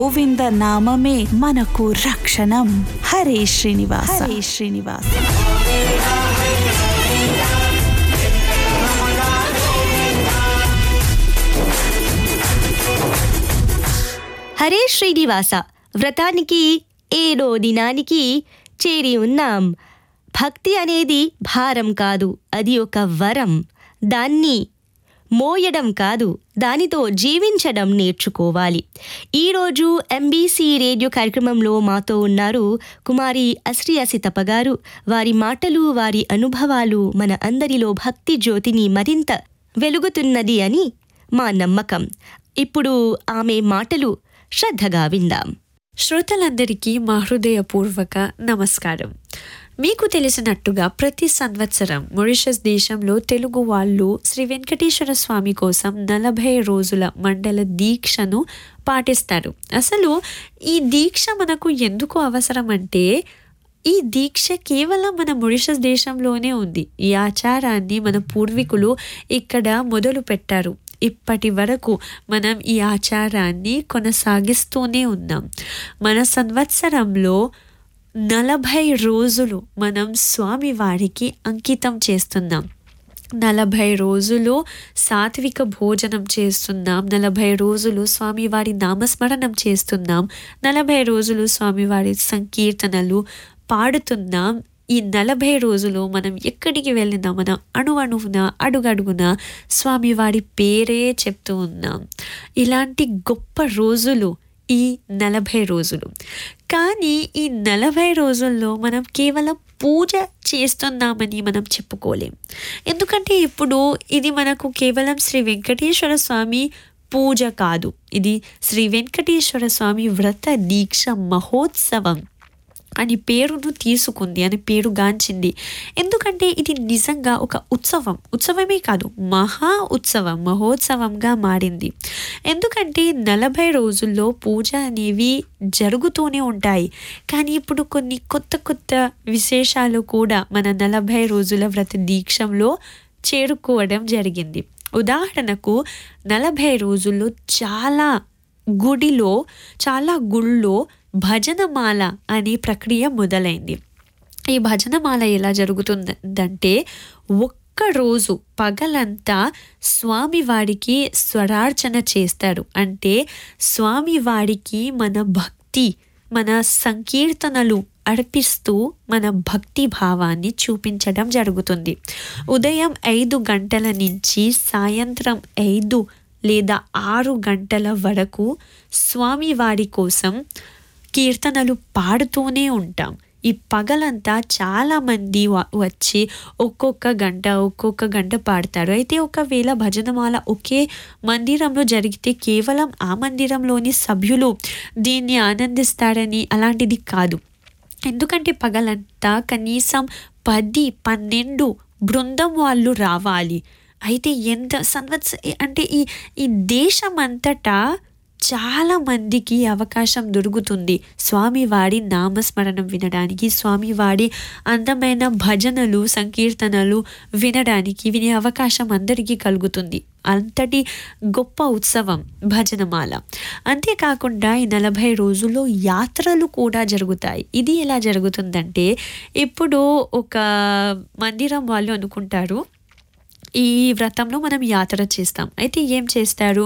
గోవింద నామమే మనకు రక్షణం హరే శ్రీనివాస హరే శ్రీనివాస హరే శ్రీనివాస వ్రతానికి ఏడో దినానికి చేరి ఉన్నాం భక్తి అనేది భారం కాదు అది ఒక వరం దాన్ని మోయడం కాదు దానితో జీవించడం నేర్చుకోవాలి ఈరోజు ఎంబీసీ రేడియో కార్యక్రమంలో మాతో ఉన్నారు కుమారి అశ్రియ సితప గారు వారి మాటలు వారి అనుభవాలు మన అందరిలో భక్తి జ్యోతిని మరింత వెలుగుతున్నది అని మా నమ్మకం ఇప్పుడు ఆమె మాటలు శ్రద్ధగా విందాం శ్రోతలందరికీ మా హృదయపూర్వక నమస్కారం మీకు తెలిసినట్టుగా ప్రతి సంవత్సరం మొరిషస్ దేశంలో తెలుగు వాళ్ళు శ్రీ వెంకటేశ్వర స్వామి కోసం నలభై రోజుల మండల దీక్షను పాటిస్తారు అసలు ఈ దీక్ష మనకు ఎందుకు అవసరం అంటే ఈ దీక్ష కేవలం మన మొరిషస్ దేశంలోనే ఉంది ఈ ఆచారాన్ని మన పూర్వీకులు ఇక్కడ మొదలు పెట్టారు ఇప్పటి వరకు మనం ఈ ఆచారాన్ని కొనసాగిస్తూనే ఉన్నాం మన సంవత్సరంలో నలభై రోజులు మనం స్వామివారికి అంకితం చేస్తున్నాం నలభై రోజులు సాత్విక భోజనం చేస్తున్నాం నలభై రోజులు స్వామివారి నామస్మరణం చేస్తున్నాం నలభై రోజులు స్వామివారి సంకీర్తనలు పాడుతున్నాం ఈ నలభై రోజులు మనం ఎక్కడికి వెళ్ళినా మనం అణు అణువున అడుగడుగున స్వామివారి పేరే చెప్తూ ఉన్నాం ఇలాంటి గొప్ప రోజులు ఈ నలభై రోజులు కానీ ఈ నలభై రోజుల్లో మనం కేవలం పూజ చేస్తున్నామని మనం చెప్పుకోలేం ఎందుకంటే ఇప్పుడు ఇది మనకు కేవలం శ్రీ వెంకటేశ్వర స్వామి పూజ కాదు ఇది శ్రీ వెంకటేశ్వర స్వామి వ్రత దీక్ష మహోత్సవం అని పేరును తీసుకుంది అని పేరు గాంచింది ఎందుకంటే ఇది నిజంగా ఒక ఉత్సవం ఉత్సవమే కాదు మహా ఉత్సవం మహోత్సవంగా మారింది ఎందుకంటే నలభై రోజుల్లో పూజ అనేవి జరుగుతూనే ఉంటాయి కానీ ఇప్పుడు కొన్ని కొత్త కొత్త విశేషాలు కూడా మన నలభై రోజుల వ్రత దీక్షంలో చేరుకోవడం జరిగింది ఉదాహరణకు నలభై రోజుల్లో చాలా గుడిలో చాలా గుళ్ళో భజనమాల అనే ప్రక్రియ మొదలైంది ఈ భజనమాల ఎలా జరుగుతుందంటే ఒక్క రోజు పగలంతా స్వామివారికి స్వరార్చన చేస్తారు అంటే స్వామివారికి మన భక్తి మన సంకీర్తనలు అర్పిస్తూ మన భక్తి భావాన్ని చూపించడం జరుగుతుంది ఉదయం ఐదు గంటల నుంచి సాయంత్రం ఐదు లేదా ఆరు గంటల వరకు స్వామివారి కోసం కీర్తనలు పాడుతూనే ఉంటాం ఈ పగలంతా చాలామంది వచ్చి ఒక్కొక్క గంట ఒక్కొక్క గంట పాడతారు అయితే ఒకవేళ భజనమాల ఒకే మందిరంలో జరిగితే కేవలం ఆ మందిరంలోని సభ్యులు దీన్ని ఆనందిస్తారని అలాంటిది కాదు ఎందుకంటే పగలంతా కనీసం పది పన్నెండు బృందం వాళ్ళు రావాలి అయితే ఎంత సంవత్స అంటే ఈ ఈ దేశం అంతటా చాలా మందికి అవకాశం దొరుకుతుంది స్వామివారి నామస్మరణం వినడానికి స్వామివారి అందమైన భజనలు సంకీర్తనలు వినడానికి వినే అవకాశం అందరికీ కలుగుతుంది అంతటి గొప్ప ఉత్సవం భజనమాల అంతేకాకుండా ఈ నలభై రోజుల్లో యాత్రలు కూడా జరుగుతాయి ఇది ఎలా జరుగుతుందంటే ఇప్పుడు ఒక మందిరం వాళ్ళు అనుకుంటారు ఈ వ్రతంలో మనం యాత్ర చేస్తాం అయితే ఏం చేస్తారు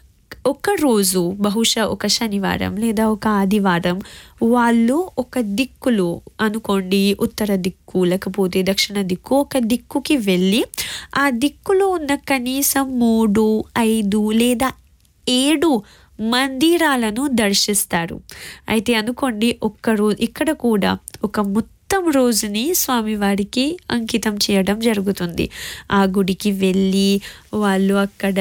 ఒక రోజు బహుశా ఒక శనివారం లేదా ఒక ఆదివారం వాళ్ళు ఒక దిక్కులో అనుకోండి ఉత్తర దిక్కు లేకపోతే దక్షిణ దిక్కు ఒక దిక్కుకి వెళ్ళి ఆ దిక్కులో ఉన్న కనీసం మూడు ఐదు లేదా ఏడు మందిరాలను దర్శిస్తారు అయితే అనుకోండి ఒక్క రోజు ఇక్కడ కూడా ఒక మొత్తం రోజుని స్వామివారికి అంకితం చేయడం జరుగుతుంది ఆ గుడికి వెళ్ళి వాళ్ళు అక్కడ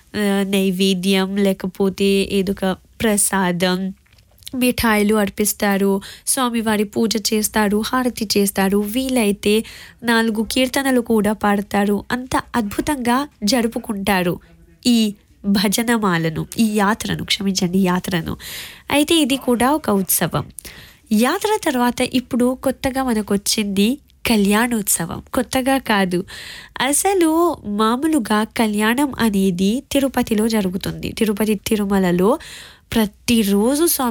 నైవేద్యం లేకపోతే ఏదో ఒక ప్రసాదం మిఠాయిలు అర్పిస్తారు స్వామివారి పూజ చేస్తారు హారతి చేస్తారు వీలైతే నాలుగు కీర్తనలు కూడా పాడతారు అంత అద్భుతంగా జరుపుకుంటారు ఈ భజనమాలను ఈ యాత్రను క్షమించండి యాత్రను అయితే ఇది కూడా ఒక ఉత్సవం యాత్ర తర్వాత ఇప్పుడు కొత్తగా మనకు వచ్చింది కళ్యాణోత్సవం కొత్తగా కాదు అసలు మామూలుగా కళ్యాణం అనేది తిరుపతిలో జరుగుతుంది తిరుపతి తిరుమలలో ప్రతిరోజు స్వామి